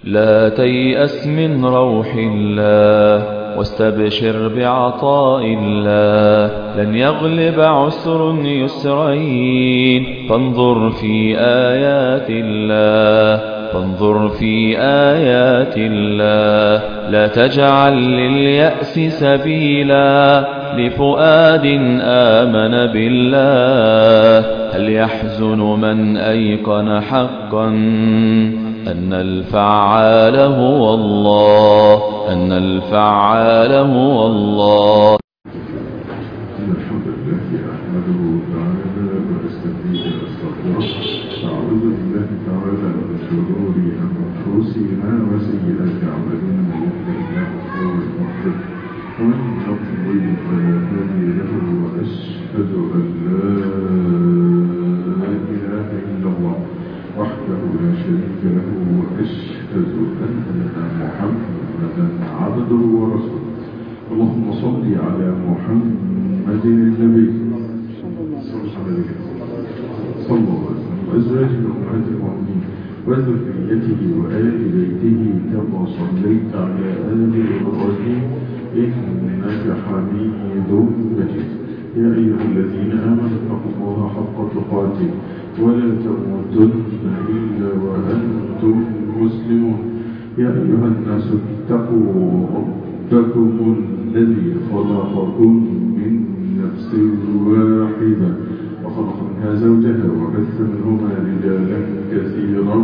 لا تيأس من روح الله واستبشر بعطاء الله لن يغلب عسر يسرين فانظر في آيات الله فانظر في آيات الله لا تجعل لليأس سبيلا لفؤاد آمن بالله هل يحزن من أيقن حقا أن الفعال هو الله أن الفعال هو الله إن الحمد لله أحمده تعالى وأستهديه وأستغفره أعوذ بالله تعالى من شرور أنفسنا وسيئات أعمالنا من يهده الله فهو المهتد ومن يضلل فلا هادي له وأشهد أن لا إله إلا الله وحده لا شريك له وأشهد أن محمدا عبده ورسوله اللهم صل على محمد النبي صلى الله عليه وسلم وأزواجه أمهات المؤمنين وذريته وآل بيته كما صليت على آل إبراهيم إنك حميد مجيد يا أيها الذين آمنوا اتقوا الله حق تقاته ولا تموتن إلا وأنتم مسلمون يا أيها الناس اتقوا ربكم الذي خلقكم من نفس واحدة وخلق منها زوجها وبث منهما رجالا كثيرا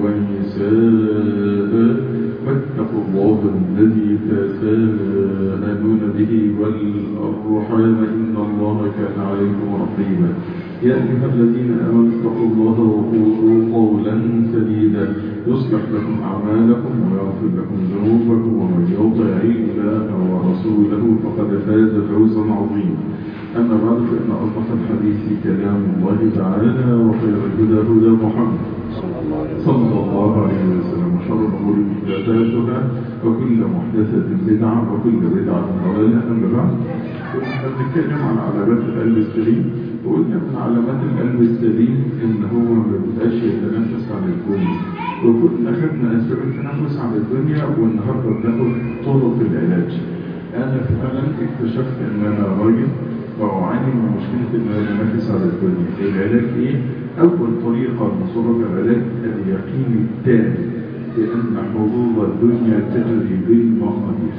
ونساء واتقوا الله الذي تساءلون به والأرحام إن الله كان عليكم رقيبا يا أيها الذين آمنوا اتقوا الله وقولوا قولا سديدا يصلح لكم أعمالكم ويغفر لكم ذنوبكم ومن يطع الله ورسوله فقد فاز فوزا عظيما أما بعد فإن أصدق الحديث كلام الله تعالى وخير الهدى هدى محمد صلى الله عليه وسلم وشر الأمور محدثاتها وكل محدثة بدعة وكل بدعة ضلالة أما بعد كنا بنتكلم عن علامات القلب السليم وقلنا من علامات القلب السليم إن هو ما بيبقاش يتنفس عن الدنيا وكنا خدنا أسباب التنفس عن الدنيا والنهارده بناخد طرق العلاج أنا فعلا اكتشفت إن أنا راجل وأعاني من مشكلة إن أنا أتنفس على الدنيا العلاج إيه؟ أول طريقة من طرق العلاج اليقين التام بأن حظوظ الدنيا تجري بالمقادير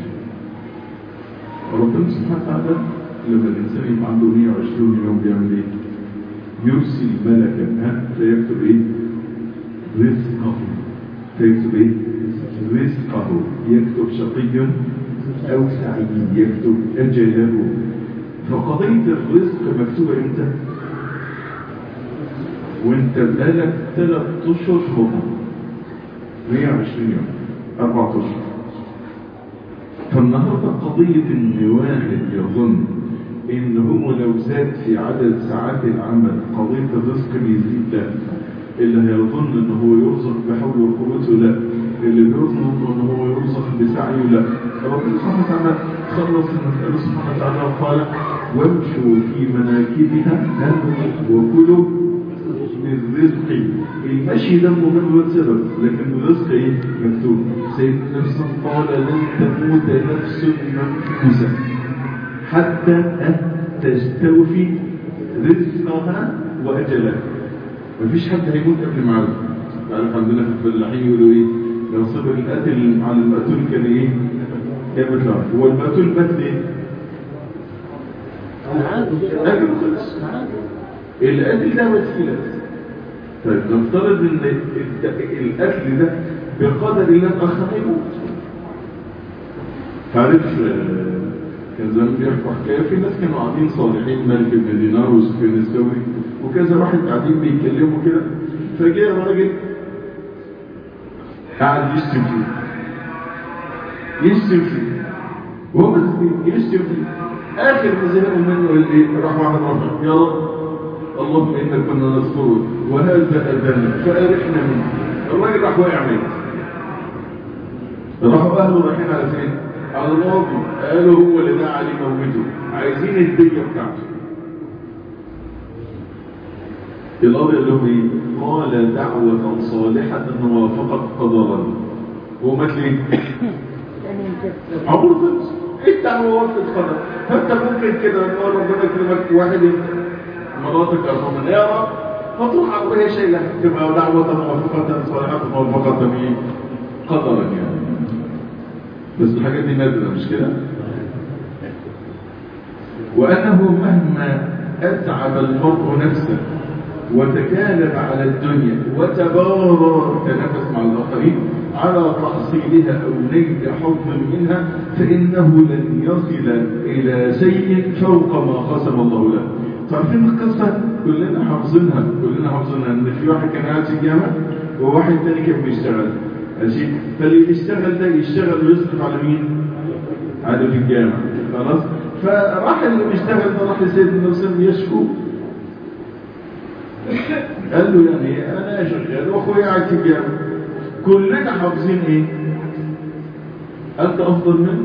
ربنا سبحانه وتعالى لما الإنسان يبقى عنده 120 يوم بيعمل إيه؟ يرسل ملكا ها فيكتب إيه؟ رزقه فيكتب إيه؟ رزقه يكتب شقي أو سعيد يكتب أجله فقضية الرزق مكتوبة إمتى؟ وانت بقالك ثلاث اشهر خطأ 120 يوم اربع اشهر فالنهارده قضية ان واحد يظن ان هو لو زاد في عدد ساعات العمل قضية الرزق بيزيد لا اللي هيظن ان هو يرزق بحول وقوته لا اللي بيظن ان هو يرزق بسعيه لا ربنا سبحانه وتعالى خلص المسألة سبحانه وتعالى وقال وامشوا في مناكبها وكلوا من رزق المشي ده مجرد سبب لكن الرزق ايه مكتوب سيدنا نفس قال لن تموت نفس منفوسة حتى تستوفي رزقها واجلها مفيش حد هيموت قبل ميعاده تعرف عندنا في الفلاحين يقولوا ايه لو صبر القتل على المقتول كان ايه كان بيطلع هو المقتول مات ليه اجل خلص القتل ده وسيله طيب نفترض ان الاكل ده بقدر الله اخر هيموت تعرف كان زمان بيحكوا حكايه في ناس كانوا قاعدين صالحين ملك بن دينار وسفيان الثوري وكذا واحد قاعدين بيتكلموا كده فجاء راجل قاعد يشتم فيه يشتم فيه وهو يشتم فيه اخر ما زهقوا منه قال ايه راح واحد رفع يا رب اللهم إنا كنا نذكره وهذا أذن فأرحنا منه الراجل راح واقع ميت راحوا أهله رايحين على فين؟ على الراجل قالوا هو اللي دعا عليه موته عايزين الدية بتاعته الأرض قال لهم إيه؟ قال دعوة صالحة وافقت قدرا هو مات ليه؟ عمره خلص انت هو وقت اتخرج فانت ممكن كده ان هو ربنا يكرمك واحد مراتك ارحم النار فتروح على وهي شايله تبقى دعوه موفقه صالحه موفقه بايه؟ قدرا يعني بس الحاجات دي نادره مش كده؟ وانه مهما اتعب المرء نفسه وتكالب على الدنيا وتبارى تنافس مع الآخرين على تحصيلها أو نيل حظ منها فإنه لن يصل إلى شيء فوق ما قسم الله له تعرفين القصة كلنا حافظينها كلنا حافظينها ان في واحد كان قاعد في الجامعة وواحد تاني كان بيشتغل ماشي فاللي بيشتغل ده يشتغل ويصرف على مين؟ على في الجامعة خلاص فراح اللي بيشتغل ده راح لسيدنا النبي صلى الله عليه وسلم يشكو قال له يعني انا شغال واخويا قاعد في الجامعه كلنا حافظين ايه انت افضل منه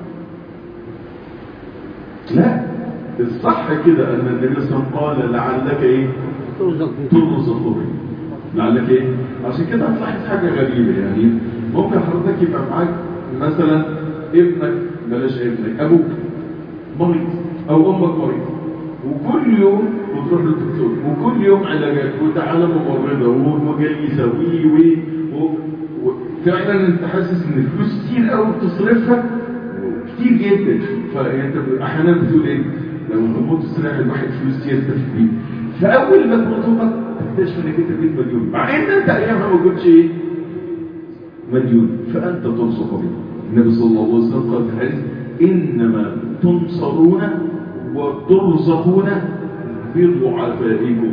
لا الصح كده ان النبي صلى الله عليه وسلم قال لعلك ايه ترزق به لعلك ايه عشان كده هتلاحظ حاجه غريبه يعني ممكن حضرتك يبقى معاك مثلا ابنك بلاش ابنك ابوك مريض او امك مريض وكل يوم وتروح للدكتور وكل يوم علاجات وتعالى ممرضه ومجالسه وي وي وفعلا انت حاسس ان الفلوس كتير قوي بتصرفها كتير جدا فانت احيانا بتقول ايه لو هموت تستريح الواحد فلوس كتير يستفيد بيه فاول ما تموت تكتشف انك انت بقيت مديون مع ان انت ايامها ما كنتش ايه مديون فانت ترزق به النبي صلى الله عليه وسلم قال في الحديث انما تنصرون وترزقون بضعفائكم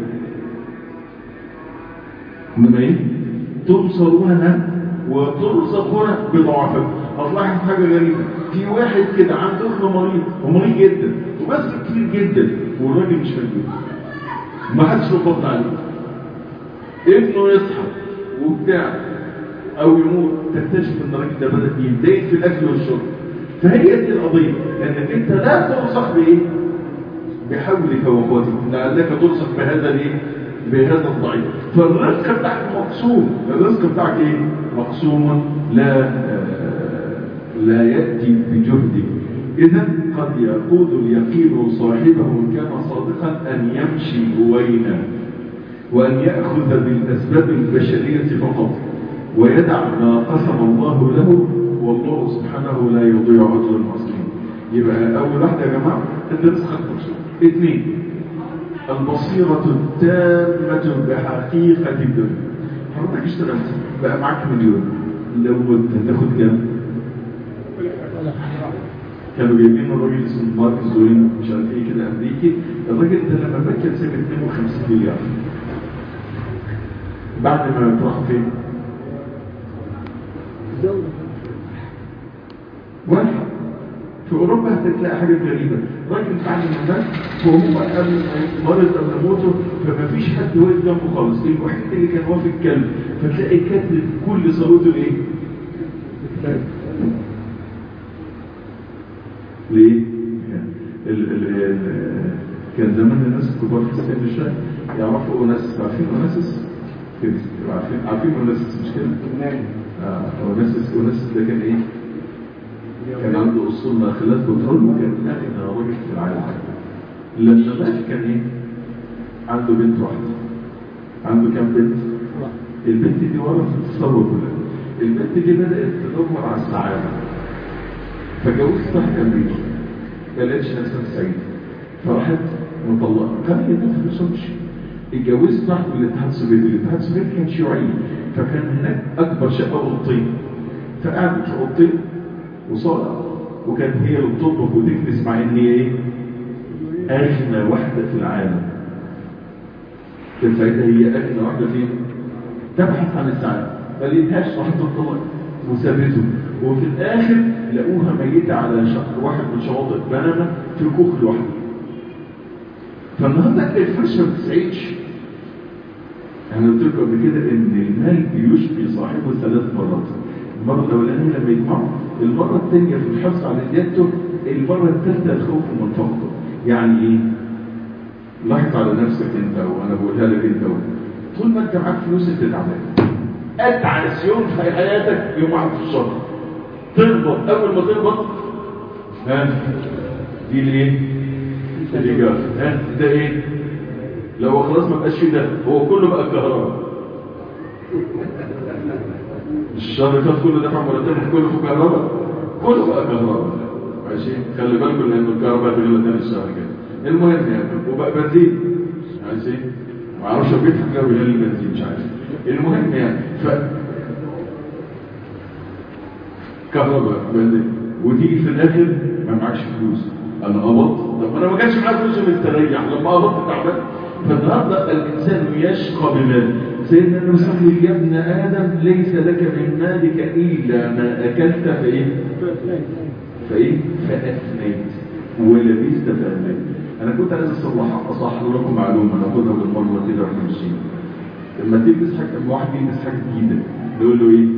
انما ايه تنصرون وترزقون بضعفائكم هتلاحظ حاجه غريبه في واحد كده عنده ابن مريض ومريض جدا وبس كتير جدا والراجل مش موجود ما حدش بيفضل عليه ابنه يصحى وبتاع او يموت تكتشف ان الراجل ده بدا يتضايق في الاكل والشرب فهي دي القضيه انك انت لا ترزق بايه بحولك وقوتك لعلك ترزق بهذا الايه بهذا الضعيف فالرزق بتاعك مقسوم الرزق بتاعك ايه مقسوم لا لا ياتي بجهدك اذا قد يقود اليقين صاحبه ان كان صادقا ان يمشي هوينا وان ياخذ بالاسباب البشريه فقط ويدع ما قسم الله له والله سبحانه لا يضيع اجر المسلمين يبقى اول واحده يا جماعه الرزق المقسوم اثنين البصيرة التامة بحقيقة الدنيا حضرتك اشتغلت بقى معاك مليون لو كنت هتاخد كام؟ كانوا جايبين الراجل اسمه مارك زوين مش عارف ايه كده امريكي الراجل ده لما مات كان سايب 52 مليار بعد ما تروح فين؟ واحد في اوروبا هتلاقي حاجات غريبه راجل بعد ما مات وهو قبل مرض قبل موته فما فيش حد واقف جنبه خالص الوحيد اللي كان واقف الكلب فتلاقي كاتب كل صلوته ايه؟ ليه؟ ال ال ال كان زمان الناس الكبار في السن الشاي يعرفوا اوناسس عارفين اوناسس؟ عارفين عارفين اوناسس مش كده؟ اه اوناسس اوناسس ده كان ايه؟ كان عنده اصول ناخلات بترول وكان اغنى راجل في العالم لما مات كان ايه عنده بنت واحده عنده كام بنت البنت دي ورثت الثروه كلها البنت دي بدات تدور على السعاده فجوزت واحد امريكي ما لقتش نفسها سعيده فراحت مطلقه قال هي دي فلوس امشي اتجوزت واحد من الاتحاد السوفيتي الاتحاد السوفيتي كان شيوعي فكان هناك اكبر شقه اوضتين فقعدت في اوضتين وصالة وكانت هي اللي بتطبخ وتكنس مع ان هي ايه اغنى واحدة في العالم كانت ساعتها هي اغنى واحدة فين تبحث عن السعادة ما لقيتهاش راحت تطلق وسابته وفي الاخر لقوها ميتة على شق واحد من شواطئ بنما في كوخ لوحده فالنهارده تلاقي الفرشه ما بتسعدش انا قلت لكم قبل كده ان المال بيشفي صاحبه ثلاث مرات المرة الأولانية لما يجمعوا المرة الثانية في الحرص على زيادته المرة الثالثة الخوف من فقده يعني ايه؟ لاحظ على نفسك انت وانا بقولها لك انت طول ما انت معاك فلوس انت تعبان اتعس يوم في حياتك يوم واحد في الشهر تقبض اول ما تقبض ها دي الايه الايجار ها ده ايه لو خلاص ما بقاش فيه ده هو كله بقى كهرباء الشهر اللي فات كله دفع مرتبه كله في كهرباء كله بقى كهرباء ماشي خلي بالكم لان الكهرباء تغلى تاني الشهر كده المهم يعني وبقى بنزين ماشي ما اعرفش لو بيضحك لو بيغلي البنزين مش عارف المهم يعني ف كهرباء بنزين وتيجي في الاخر ما معكش فلوس انا قبضت طب انا ما كانش معايا فلوس مستريح لما قبضت تعبان فالنهارده الانسان يشقى بمال سيدنا النبي صلى الله عليه وسلم يا ابن ادم ليس لك من مالك الا ما اكلت فايه فايه فاثنيت ولبست فاثنيت انا كنت عايز اصلح اصحح لكم معلومه ناخدها بالمره كده واحنا ماشيين لما تلبس حاجه لما واحد يلبس حاجه جديده نقول له ايه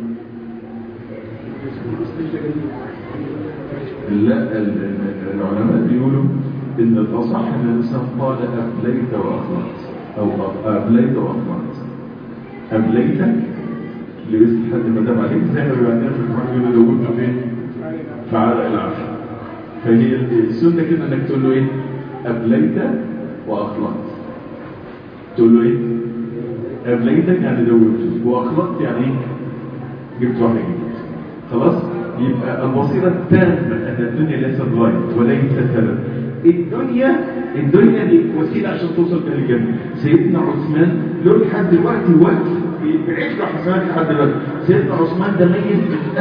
لا ال- ال- العلماء بيقولوا ان الاصح ان الانسان قال ابليت واخلصت او ابليت واخلصت ابليت لبست حد ما دام عليك زي ما بيبقى عندنا في القران يقولوا دوبته فين في عرق العافيه فهي السنه كده انك تقول له ايه ابليت واخلصت تقول له ايه ابليتك يعني دوبته واخلصت يعني ايه جبت واحد جديد خلاص يبقى البصيرة التامة أن الدنيا ليست غاية وليست سبب الدنيا الدنيا دي وسيلة عشان توصل إلى الجنة سيدنا عثمان له لحد دلوقتي وقت بيعيش له حسنات لحد دلوقتي سيدنا عثمان ده ميت من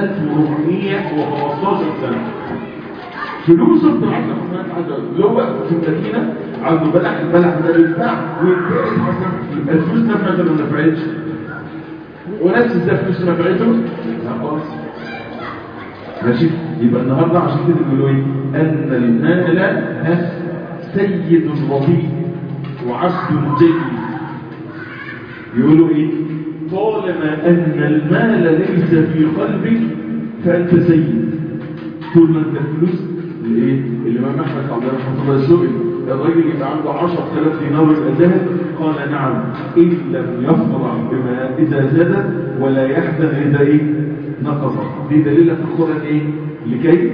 1415 سنة فلوسه بتاعت حسنات لحد دلوقتي له وقت في المدينة عنده بلح البلح ده بيتباع ويتباع حسنات يبقى الفلوس نفعت ولا ما نفعتش ونفس ده فلوس نفعته لا خلاص ماشي يبقى النهارده عشان كده بيقولوا ايه ان المال ها سيد رضيء وعبد جيد يقولوا ايه طالما ان المال ليس في قلبك فانت سيد طول ما انت فلوس الايه الامام احمد عبد الرحمن الله السوري الراجل يبقى عنده 10000 دينار يبقى ذهب قال نعم ان لم يفرح بما اذا زاد ولا يحزن اذا ايه نقص دي دليل في القران ايه لكي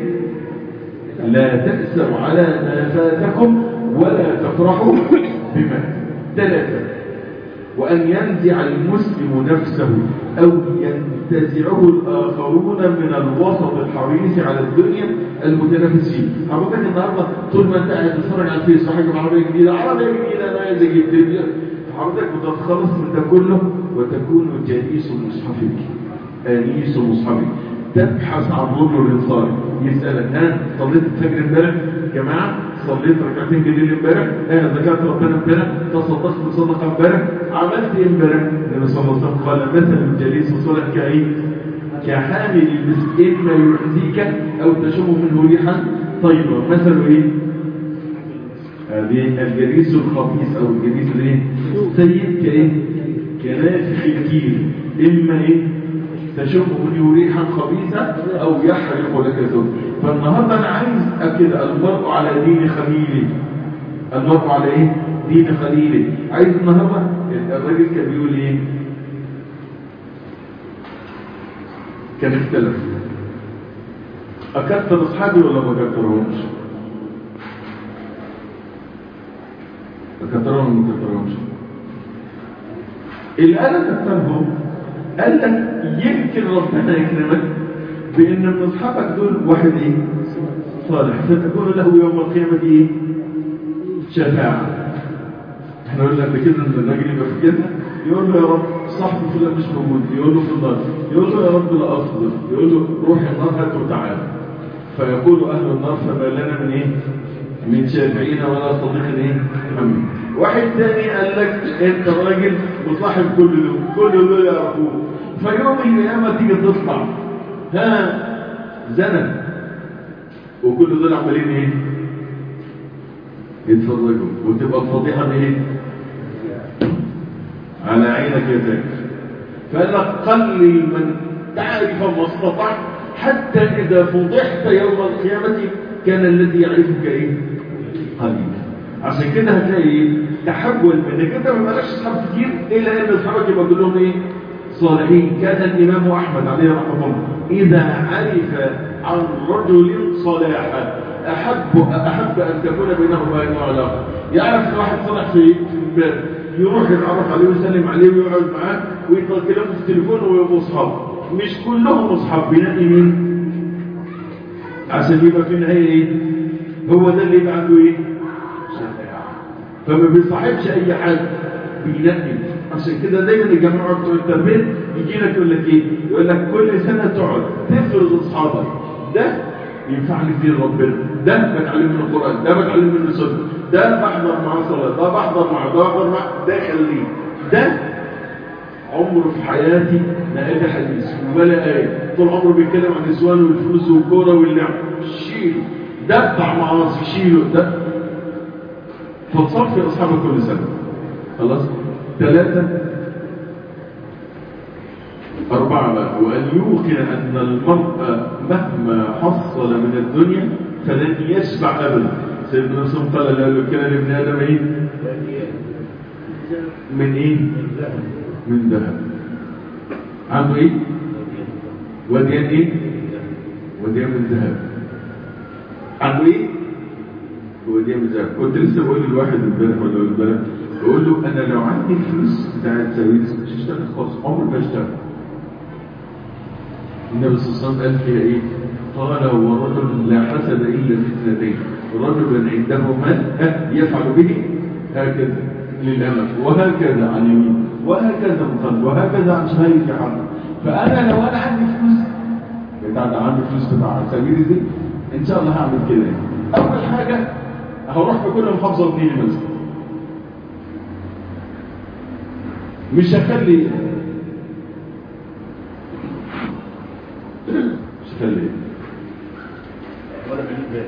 لا تأسوا على ما فاتكم ولا تفرحوا بما ثلاثة وأن ينزع المسلم نفسه أو ينتزعه الآخرون من الوسط الحريص على الدنيا المتنافس فيه حضرتك النهاردة طول ما أنت قاعد تتفرج على الفيس وحاجة عربية جديدة عربية جديدة أنا عايز أجيب دنيا حضرتك بتتخلص من ده كله وتكون جليس مصحفك آنيس مصحفك تبحث عن رجل انصاري يسألك ها صليت الفجر امبارح جماعة صليت ركعتين بالليل امبارح ها ذكرت ربنا امبارح تصدقت بصدقة امبارح عملت ايه امبارح النبي صلى الله عليه وسلم قال مثل الجليس الصالح كايه كحامل المسك ما يحزيك او تشم منه ريحا طيبة مثل ايه هذه الجليس الخبيث او الجليس الايه سيد كايه كنافخ الكيل اما ايه تشم منه ريحا خبيثة أو يحرق لك زوج فالنهاردة أنا عايز أكد المرء على دين خليله المرء على إيه؟ دين خليله عايز النهاردة الراجل كان بيقول إيه؟ كان اختلف أكثر أصحابي ولا ما كثرهمش؟ أكثرهم ولا ما كثرهمش؟ اللي أنا كثرهم قال لك يمكن ربنا يكرمك بان من اصحابك دول واحد ايه صالح فتكون له يوم القيامه ايه شفاعه احنا قلنا قبل كده ان الراجل يبقى في الجنه يقول له يا رب صاحبي فلان مش موجود يقول له في النار يقول له يا رب لا اصبر يقول له روح النار هات وتعالى فيقول اهل النار فما لنا من ايه من شافعين ولا صديق ايه حميد واحد تاني قال لك انت راجل وصاحب كل دول كل دول يعرفوه فيوم القيامه تيجي تطلع ها زنا وكل دول عمالين ايه يتفرجوا وتبقى الفضيحه ايه على عينك يا تاجر فقال لك قلل من تعرف ما استطعت حتى اذا فضحت يوم القيامه كان الذي يعرفك ايه قليل عشان كده هتلاقي ايه تحول منك انت ما بقاش اصحاب كتير الا ان اصحابك يبقى كلهم ايه الصالحين كان الإمام أحمد عليه رحمه الله إذا عرف عن رجل صلاحا أحب أحب أن تكون بينه وبينه علاقة يعرف أن واحد صالح في في الباب يروح يتعرف عليه ويسلم عليه ويقعد معاه ويطلق كلامه في التليفون ويبقوا أصحاب مش كلهم أصحاب بنقي مين عشان يبقى في النهاية إيه هو ده اللي يبقى عنده إيه فما بيصاحبش أي حد بينقي عشان كده دايما الجماعة بتوع التربية يجي لك يقول لك ايه يقول لك كل سنة تقعد تفرض اصحابك ده ينفع لي فيه ربنا ده بتعلم من القرآن ده بتعلم من السنة ده بحضر معاه صلاة ده بحضر معاه ده بحضر معاه ده خليه ده عمره في حياتي ما قال حديث ولا آية طول عمره بيتكلم عن النسوان والفلوس والكورة واللعب شيله ده بتاع معاصي شيله ده فتصفي أصحابك كل سنة خلاص ثلاثة أربعة بقى وأن يوقن أن المرء مهما حصل من الدنيا فلن يشبع أبدا سيدنا نسلم قال لا لو كان لابن آدم إيه من إيه من ذهب عنده إيه وديان إيه وديان من ذهب عنده إيه وديان من ذهب كنت لسه بقول للواحد امبارح ولا امبارح بقول له انا لو عندي فلوس بتاعت سويس مش هشتغل خالص عمري ما اشتغل النبي صلى الله عليه وسلم قال فيها ايه قال ورجل لا حسد الا في اثنتين رجل عنده مال يفعل به هكذا للامل وهكذا عن يمين وهكذا من قلب وهكذا عن شمال حرب فانا لو انا عندي فلوس بتاع ده عندي فلوس بتاع سبيل دي ان شاء الله هعمل كده يعني. اول حاجه هروح في كل محافظه وابني لي مسجد مش هخلي مش هخلي ولا بالنسبة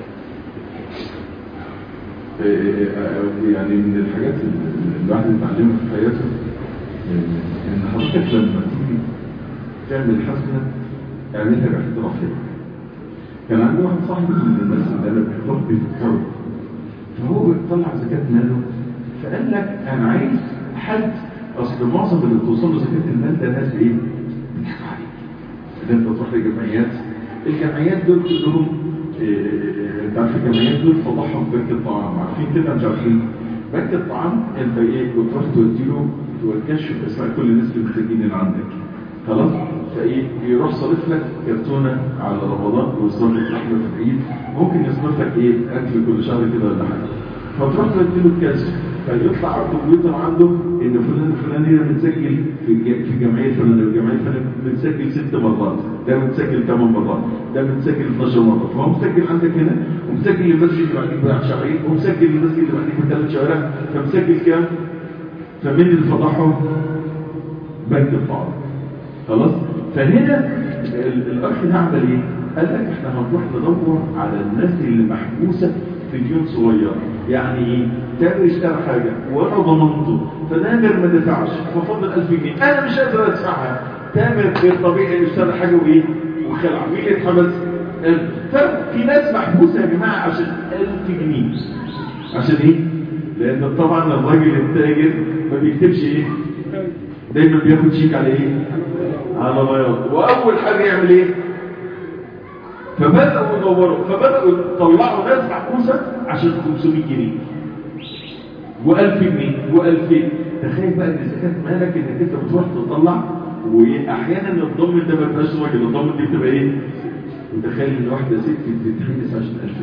يعني من الحاجات اللي الواحد يتعلمها في حياته ان حضرتك لما تيجي تعمل حسنه اعملها باحترافيه كان عندي واحد صاحبي من الناس اللي انا بحبهم بيفكروا فهو بيطلع زكاه ماله فقال لك انا عايز حد اصل معظم اللي بتوصل له زكاه المال ده ناس ايه بتضحك عليك ده انت تروح لجمعيات الجمعيات دول كلهم انت عارف الجمعيات دول فضحهم بنك الطعام عارفين كده مش عارفين بنك الطعام انت ايه بتروح تودي له توكشف اسماء كل الناس اللي محتاجين اللي عندك خلاص فايه بيروح صارف لك كرتونه على رمضان ويصرف لك لحمه في العيد ممكن يصرف لك ايه اكل كل شهر كده ولا حاجه فتروح تودي له الكشف فيطلع على الكمبيوتر عنده ان فلان الفلاني ده متسجل في الج- في جمعيه فلان الجمعيه فلان متسجل ست مرات ده متسجل ثمان مرات ده متسجل 12 مره فهو مسجل عندك هنا ومسجل المسجد اللي بعديك بثلاث شهرين ومسجل المسجد اللي بعديك بثلاث شهرين فمسجل كام؟ فمين اللي فضحه؟ بنك الطعام خلاص؟ فهنا ال- الاخ ده عمل ايه؟ قال لك احنا هنروح ندور على الناس اللي محبوسه في ديون صغيره يعني ايه؟ تامر اشترى حاجه وانا ضمنته فتامر ما دفعش ففضل 1000 جنيه انا مش قادر ادفعها تامر غير طبيعي انه اشترى حاجه وايه؟ وخلع مين اللي اتحبس؟ أنا. ففي ناس محبوسه يا جماعه عشان 1000 جنيه عشان ايه؟ لان طبعا الراجل التاجر ما بيكتبش ايه؟ دايما بياخد شيك على ايه؟ على بياض واول حاجه يعمل ايه؟ فبدأوا يدوروا فبدأوا يطلعوا ناس محبوسة عشان 500 جنيه و1000 جنيه و2000 تخيل بقى ان زكاة مالك انك انت بتروح تطلع واحيانا الضمن ده ما بيبقاش راجل الضمن دي بتبقى ايه؟ وتخيل ان واحدة ست بتتحبس عشان 2000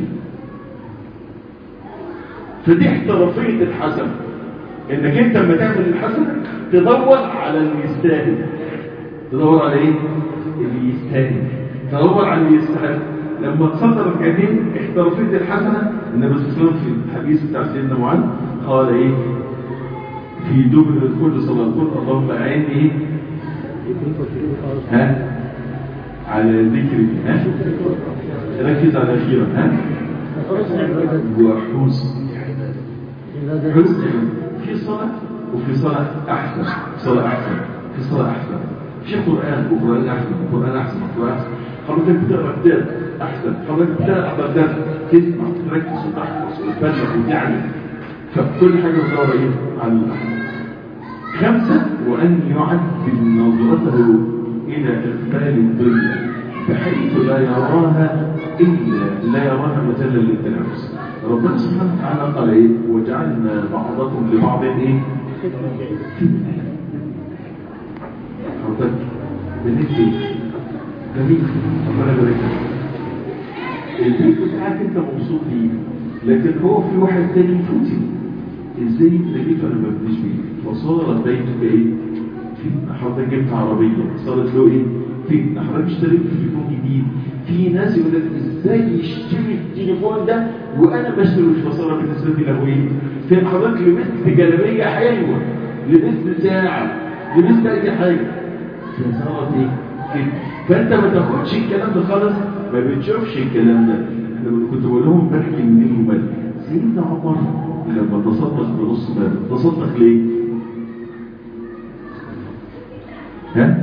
فدي احترافية الحسن انك انت لما تعمل الحسن تدور على اللي يستاهل تدور على ايه؟ اللي يستاهل تدور على اللي يستحق لما تصدر الكريم احترافية الحسنة النبي صلى الله عليه وسلم في الحديث بتاع سيدنا معاذ قال ايه في دبر كل صلاة قل اللهم اعني ايه ها على ذكرك ها ركز على اخيرا ها وحسن حسن في صلاة وفي صلاة أحسن صلاة أحسن في صلاة أحسن في قرآن وقرآن أحسن وقرآن أحسن وقرآن أحسن حضرتك بتقرأ كتاب أحسن حضرتك بتقرأ درس تسمع تركز وتحفظ وتبلغ وتعلم فكل حاجة بتدور إيه على الأحسن خمسة وأن يعدل نظرته إلى إقبال الدنيا بحيث لا يراها إلا لا يراها مثلا للتنافس ربنا سبحانه وتعالى قال إيه وجعلنا بعضكم لبعض إيه فتنة حضرتك بنفسي جميل ربنا يبارك لك البيت بتاعك انت مبسوط بيه لكن هو في واحد تاني فتن ازاي انت جيت وانا ما بديش بيه وصار بيتك ايه فتنة حضرتك جبت عربية صارت له ايه فتنة حضرتك اشتريت تليفون جديد في ناس يقول لك ازاي يشتري التليفون ده وانا ما اشتروش فصار بالنسبة لي له ايه في حضرتك لبست جلابية حلوة لبست ساعة لبست اي حاجة صارت ايه كده فانت ما تاخدش الكلام ده خالص ما بتشوفش الكلام ده انا كنت بقول لهم امبارح كلمتين مال سيدنا عمر لما تصدق بنص مال تصدق ليه؟ ها؟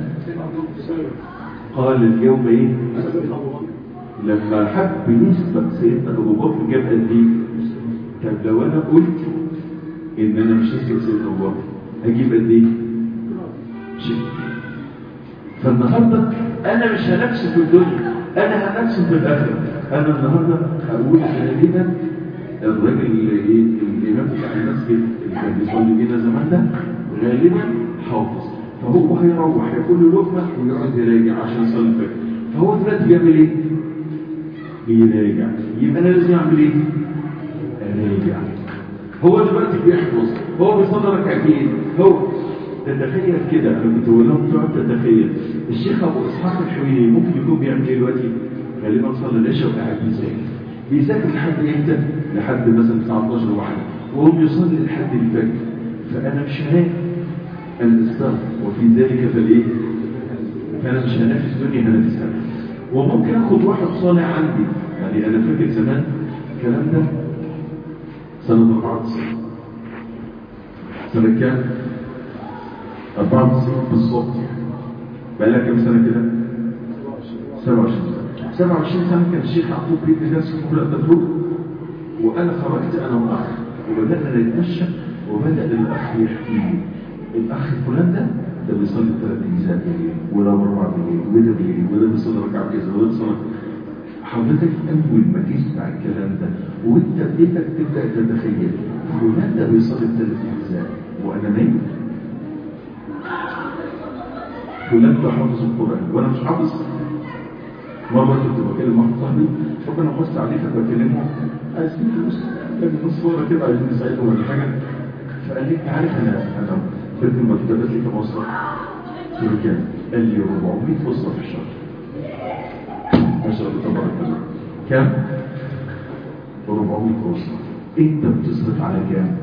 قال اليوم ايه؟ لما حب يسبق سيدنا ابو بكر جاب قد ايه؟ طب لو انا قلت ان انا مش هسبق سيدنا ابو بكر اجيب قد ايه؟ شيء فالنهارده انا مش هنفسه في الدنيا انا هنفسه في الاخره انا النهارده هقول غالبا الراجل اللي ايه الامام بتاع المسجد اللي كان بيصلي بينا زمان ده غالبا حافظ فهو هيروح ياكل له لقمه ويقعد يراجع عشان يصلي الفجر فهو دلوقتي بيعمل ايه؟ بيراجع يبقى انا لازم اعمل ايه؟ اراجع هو دلوقتي بيحفظ هو بيصلي ركعتين هو تتخيل كده انا كنت بقول لهم تقعد تتخيل الشيخ ابو اسحاق الحويني ممكن يكون بيعمل ايه دلوقتي غالبا صلى العشاء وقاعد بيذاكر بيذاكر لحد امتى لحد مثلا الساعه 12 واحده وهو بيصلي لحد الفجر فانا مش هنام انا استغفر وفي ذلك فالايه فانا مش هنافس الدنيا هنافسها وممكن اخد واحد صالح عندي يعني انا فاكر زمان الكلام ده سنه 94 سنه كام 94 بالظبط بقى لها كام سنه كده 27 سنه 27 سنه كان الشيخ يعقوب بيدي درس في كليه الدكتور وانا خرجت انا واخ وبدانا نتمشى وبدا الاخ يحكي لي الاخ فلان ده ده بيصلي ثلاث اجزاء بالليل وده اربع بالليل وده بالليل وده بيصلي ركعه كذا وده بيصلي حضرتك اول ما تسمع الكلام ده وانت بديتك تبدا تتخيل فلان ده بيصلي ثلاث اجزاء وانا نايم فلان ده حافظ القرآن وأنا مش حافظ مرة كنت بكلم واحد صاحبي ربنا بص عليه فبكلمه عايزين فلوس كان نص مرة كده عايزين نساعده ولا حاجة فقال لي انت عارف انا انا بدي المكتبات لي كم وصلة؟ قلت له كام؟ قال لي 400 وصلة في الشهر ما شاء الله تبارك الله كام؟ 400 وصلة انت بتصرف على كام؟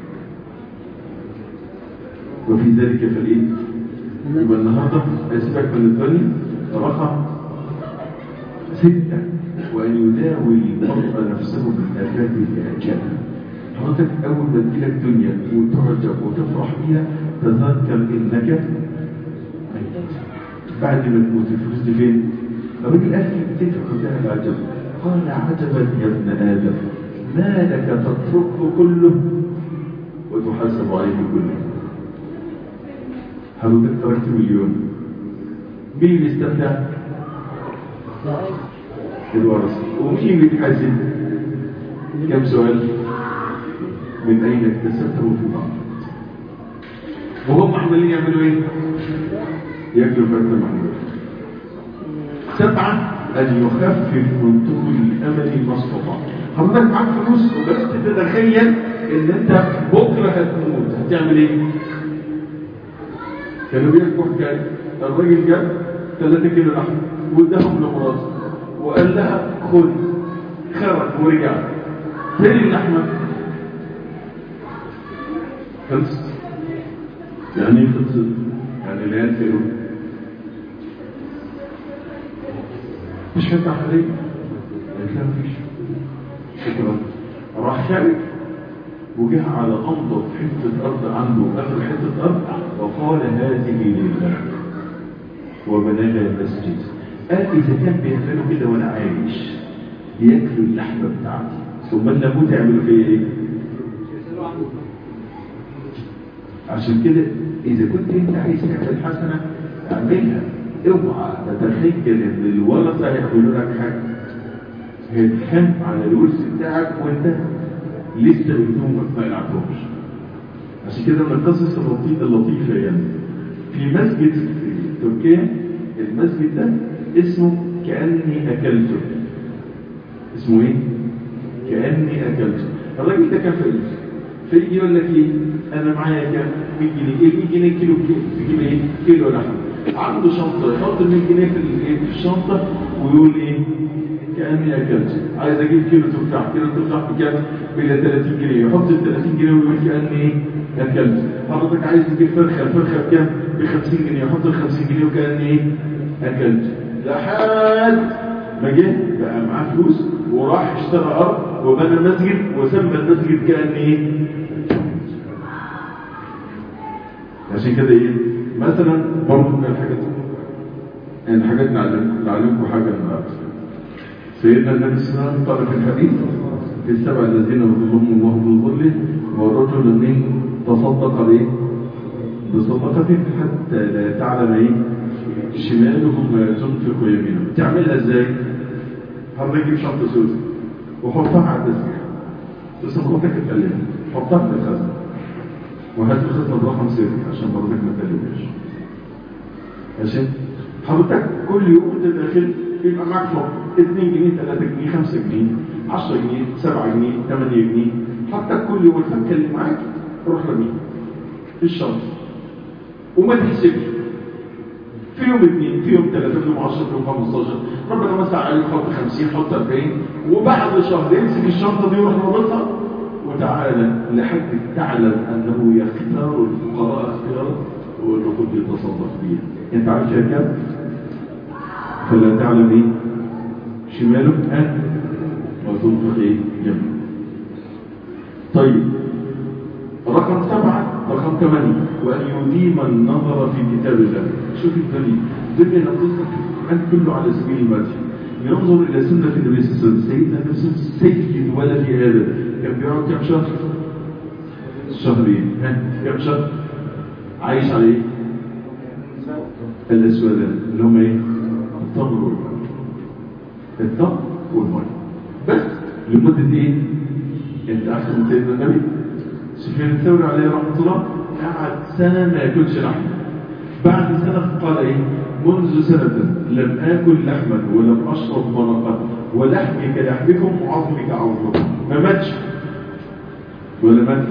وفي ذلك فالايه؟ يبقى النهارده اسبك من الدنيا رقم ستة وأن يداوي المرء نفسه بالآفات بأجلها حضرتك أول ما تجيلك دنيا وتعجب وتفرح بيها تذكر إنك ميت بعد ما تموت الفلوس دي فين؟ الراجل قال لي كتير كلها العجب قال عجبا يا ابن آدم ما لك تتركه كله وتحاسب عليه كله حضرتك تركت مليون مين اللي استمتع؟ الورثة ومين اللي بيتحاسب؟ كم سؤال؟ من أين اكتسبته في بعض؟ وهم عمالين يعملوا ايه؟ ياكلوا فرد المعلومات سبعة أن يخفف من طول الأمل ما استطاع حضرتك معاك فلوس وبس تتخيل ان انت بكره هتموت هتعمل ايه؟ كانوا بيحكوا حكايه الراجل جاب 3 كيلو لحم واداهم لمراته وقال لها خد خرج ورجع فين اللحمه؟ خلصت يعني ايه خلصت؟ يعني العيال فين؟ مش هيفتح عليك قالت لها مفيش شكرا راح خارج وجه على انظف حته ارض عنده اخر حته ارض وقال هذه لله وبناها المسجد قال اذا كان بيعملوا كده وانا عايش ياكلوا اللحمه بتاعتي ثم لما اموت يعملوا فيا ايه؟ عشان كده اذا كنت انت عايز تعمل حسنه اعملها اوعى تتخيل ان الورثه هيعملوا لك حاجه هتحم على الورث بتاعك وانت لسه بتنوم ما يلعبهمش عشان كده من القصص اللطيفه اللطيفه يعني في مسجد في تركيا المسجد ده اسمه كاني اكلته اسمه ايه كاني اكلته الراجل ده كان فقير فيجي يقول لك ايه انا معايا كام 100 جنيه ايه 100 جنيه كيلو تجيب ايه كيلو لحم عنده شنطه يحط ال 100 جنيه في الايه في الشنطه ويقول ايه كاني اكلت عايز اجيب كيلو تفاح كيلو تفاح بكام ب 30 جنيه يحط ال 30 جنيه ويقول كاني ايه اكلت حضرتك عايز تجيب فرخه الفرخه بكام ب 50 جنيه يحط ال 50 جنيه وكاني ايه اكلت لحد ما جه بقى معاه فلوس وراح اشترى ارض وبنى مسجد وسمى المسجد كان ايه عشان كده ايه مثلا برضه من الحاجات الحاجات نعلمكم حاجه النهارده سيدنا النبي صلى الله عليه وسلم قال في الحديث في السبع الذين يظلهم الله في ظله ورجل من تصدق بايه بصدقة حتى لا تعلم ايه شماله ما تنفق يمينه تعملها ازاي حضرتك تجيب شنطه سوزي وحطها على التسبيح بس مخوتك تتكلم حطها في الخزنه وهات الخزنه برقم سري عشان برضك ما تكلمش ماشي حضرتك كل يوم انت داخل يبقى معاك فوق 2 جنيه 3 جنيه 5 جنيه 10 جنيه 7 جنيه 8 جنيه حتى كل يوم الفكه اللي معاك روح رميها في الشنطه وما تحسبش في يوم اثنين في يوم ثلاثة في يوم 10 في يوم 15 ربنا مسع عليك حط 50 حط 40 وبعد شهر يمسك الشنطة دي ويروح رابطها وتعالى لحد تعلم انه يختار الفقراء اختيارا ويقول له خد يتصدق بيها انت عارف فيها كام؟ فلا تعلم ايه؟ شماله ها؟ وتنفق ايه؟ يمين طيب رقم سبعة رقم ثمانية وأن يديم النظر في كتاب الله شوف الدنيا الدنيا نقصة عن كله على سبيل المدح ينظر إلى سنة النبي صلى الله عليه وسلم سيدنا النبي صلى الله عليه وسلم سيد ولد آدم كان بيقعد كم شهر؟ شهرين ها كم شهر؟ عايش على ايه؟ الأسودان اللي هم ايه؟ التمر والماء التمر والماء بس لمدة ايه؟ انت أحسن من سيدنا النبي سفيان الثوري عليه رحمة الله قعد سنة ما يأكلش لحم بعد سنة قال ايه منذ سنة لم آكل لحما ولم أشرب مرقا ولحمي كلحمكم وعظمي كعظمكم ما ماتش ولا مات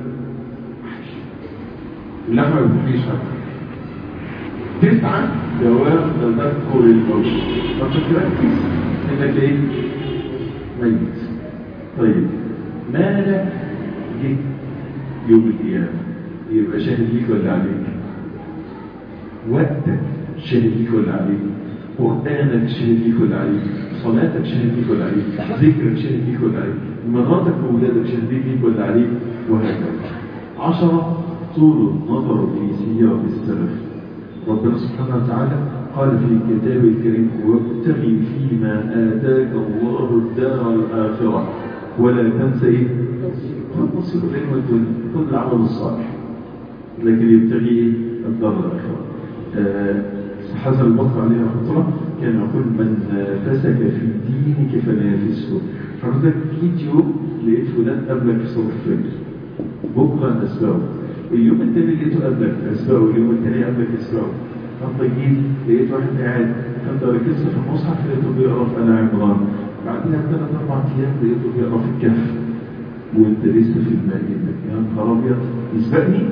اللحمة ما بتحكيش حاجة تسعة دوام تذكر الموت فقد تركز انك ايه ميت طيب مالك جه يوم القيامة يبقى شاهد ليك ولا عليك وقتك شاهد ليك ولا عليك قرآنك شاهد ليك ولا عليك صلاتك شاهد ليك ولا عليك ذكرك شاهد ليك ولا عليك مراتك وأولادك شاهد ليك ولا عليك وهكذا عشرة طول النظر في سياق السلف ربنا سبحانه وتعالى قال في كتابه الكريم وابتغي فيما آتاك الله الدار الآخرة ولا تنسى إيه؟ خذ نصيب العلم والدنيا خذ العمل الصالح لكن يبتغي إيه؟ الدار الآخرة آه حسن البصري عليه رحمه الله كان يقول من نافسك في دينك فنافسه حضرتك جيت يوم لقيت فلان قبلك في صلاة الفجر بكره اسبقه اليوم التاني لقيته قبلك اسبقه اليوم التاني قبلك اسبقه انت جيت لقيت واحد قاعد فانت ركزت في المصحف لقيته بيقرا في ال عمران بعدها بثلاث اربع ايام لقيته بيقرا في الكهف وانت لسه في الماء جدا يا نهار ابيض يسبقني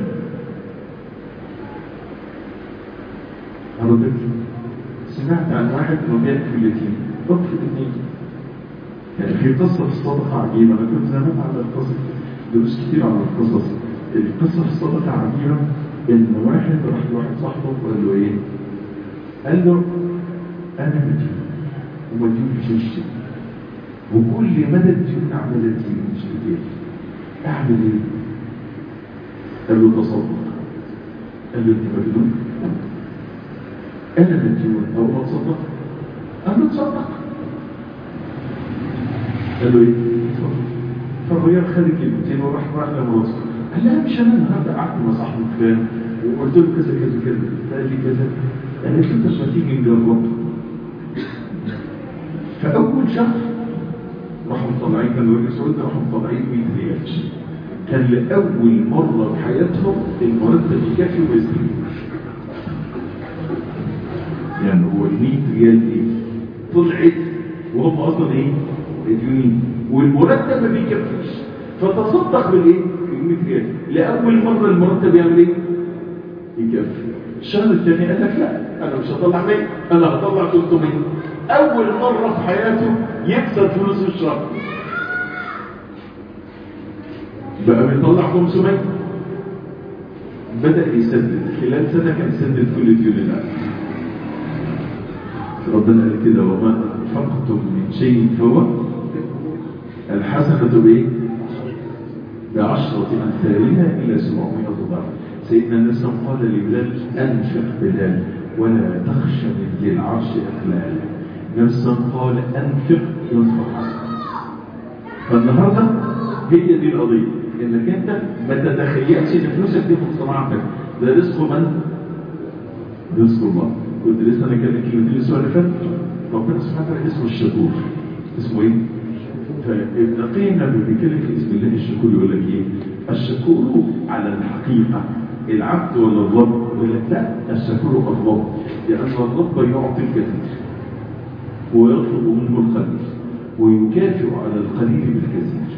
حضرتك سمعت عن واحد انه بياكل اليتيم طب في الاثنين يعني في قصه في الصدقه عجيبه انا كنت زمان على القصص دروس كتير على القصص القصه في الصدقه عجيبه ان واحد راح لواحد صاحبه وقال له ايه؟ قال له انا مديون ومديون مش هشتري وكل مدى الديون عماله تزيد مش كتير اعمل ايه؟ قال له تصدق قال له انت مجنون انا مديون او ما تصدق قال له تصدق قال له ايه؟ تصدق فالرجال خد الكلمتين وراح راح لمراته قال لها مش انا النهارده قعدت مع صاحبي فلان وقلت له كذا كذا كذا قال لي كذا قالت له طب ما تيجي نجرب فاول شهر راحوا مطلعين كانوا راجل سعودي راحوا مطلعين 100 ريال كان لاول مره في حياتهم المرتب يكفي وما يستلموش يعني هو ال 100 ريال دي طلعت وهم اصلا ايه؟ مديونين والمرتب ما بيكفيش فتصدق بالايه؟ ب 100 ريال لاول مره المرتب يعمل ايه؟ يكفي الشهر الثاني قال لك لا انا مش هطلع 100 انا هطلع 300 اول مره في حياته يكسب فلوس الشهر بقى بيطلع 500 بدأ يسدد خلال سنة كان يسدد كل ديون الآن ربنا قال كده وما أنفقتم من شيء فهو الحسنة بإيه؟ بعشرة أمثالها إلى 700 ضعف سيدنا النبي قال لبلال أنفق بلال ولا تخشى من ذي العرش إقلال نفسا قال أنفق ينفق حسن فالنهاردة هي دي القضية انك انت ما تتخيلش ان فلوسك دي في صناعتك ده رزق من رزق الله كنت لسه انا كان كلمتين الاسبوع اللي فات ربنا سبحانه وتعالى اسمه الشكور اسمه ايه فابن القيم لما بيتكلم في اسم الله الشكور يقول لك ايه الشكور على الحقيقه العبد ولا الرب يقول لك لا الشكور الرب لان الرب يعطي الكثير ويطلب منه القليل ويكافئ على القليل بالكثير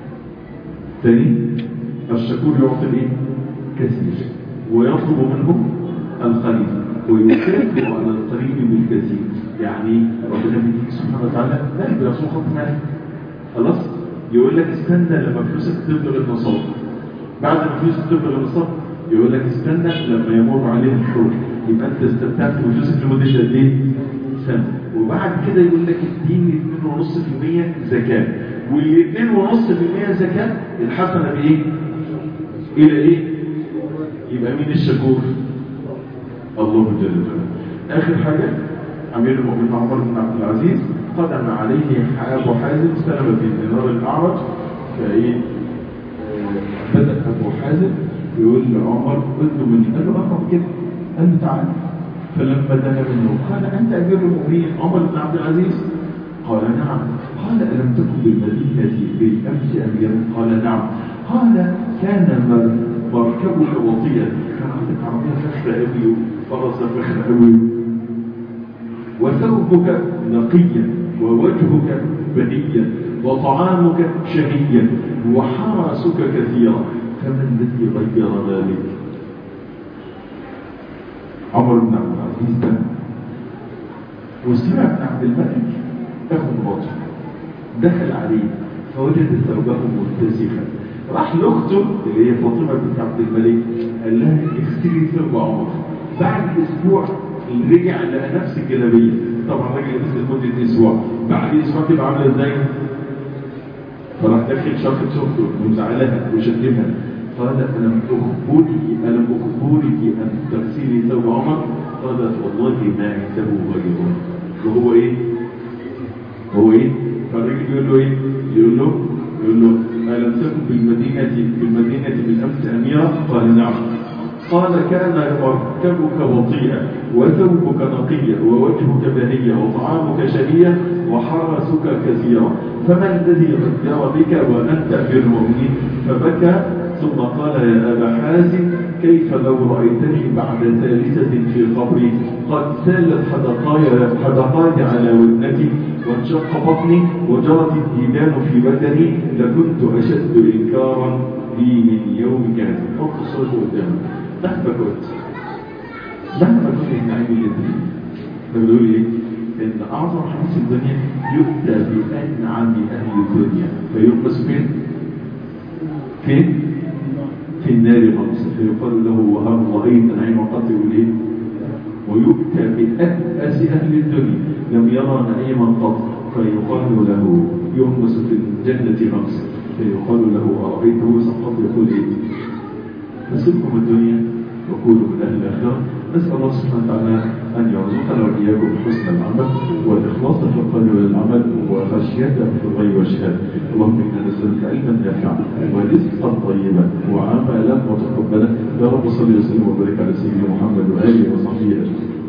ثاني الشكور يعطي الايه كثير ويطلب منه القليل ويكافئ على القليل بالكثير يعني ربنا بيديك سبحانه وتعالى لا بيرسم خط مالي خلاص يقول لك استنى لما فلوسك تبلغ النصاب بعد ما فلوسك تبلغ النصاب يقول لك استنى لما يمر عليه الحول يبقى انت استمتعت بفلوسك لمده قد ايه؟ سنه وبعد كده يقول لك اديني 2.5% زكاه والاثنين ونص في المية زكاة الحسنة بإيه؟ إلى إيه؟ يبقى مين الشكور؟ الله جل جلاله آخر حاجة أمير المؤمنين عمر بن عبد العزيز قدم عليه أبو حازم سلمة بن دينار الأعرج فإيه؟ آه بدأ أبو حازم يقول لعمر اطلب مني قال له أقرب كده قال له تعالى فلما دنا منه قال أنت أمير المؤمنين عمر بن عبد العزيز قال نعم قال ألم تكن بالمدينة بالأمس أميرا قال نعم قال كان مركبك وطيا كان عندك عربية فخرة أوي فرسة فخرة أوي وثوبك نقيا ووجهك بنيا وطعامك شهيا وحرسك كثيرا فما الذي غير ذلك عمر بن عبد العزيز ده وسمع بن عبد الملك اخو مراته دخل عليه فوجد ثوبه متسخا راح لاخته اللي هي فاطمه بنت عبد الملك قال لها اغسلي ثوب عمر بعد اسبوع رجع لقى نفس الجلابيه طبعا راجل لبس لمده اسبوع بعد اسبوع تبقى عامله ازاي؟ فراح داخل شافت اخته ومزعلها وشتمها قال الم اخبرك الم اخبرك ان تغسلي ثوب عمر قالت والله ما عنده غيره وهو ايه؟ هو ايه فالراجل يقول له ايه يقول له يقول له ألم تكن بالمدينة بالمدينة بالأمس أميرة قال نعم قال كان مركبك وطيئا وثوبك نقيا ووجهك بنيا وطعامك شهيا وحرسك كثيرا فما الذي غير بك وأنت أمير المؤمنين فبكى ثم قال يا أبا حازم كيف لو رأيتني بعد ثالثة في قبري قد سالت حدقاي, حدقاي على ودنتي وانشق بطني وجرت الديدان في بدني لكنت أشد إنكارا لي من يوم كان حط الصوت قدامك مهما كنت مهما كنت النعيم اللي انت بنقول ايه ان اعظم حديث الدنيا يؤتى بانعم اهل الدنيا فيقبس فين فين في النار خمسة فيقال له وهل رأيت نعيم قط يقول ايه ويؤتى بأبأس أهل الدنيا لم يرى نعيما قط فيقال له يغمس في الجنة خمسة فيقال له أرأيته سقط يقول ايه فسبكم الدنيا وكونوا من أهل الآخرة نسأل الله سبحانه وتعالى أن يرزقنا وإياكم حسن العمل والإخلاص في القول والعمل وخشيته في الغيب والشهادة اللهم إنا نسألك علما نافعا ورزقا طيبا وعملا متقبلا يا رب صل وسلم وبارك على سيدنا محمد وآله وصحبه أجمعين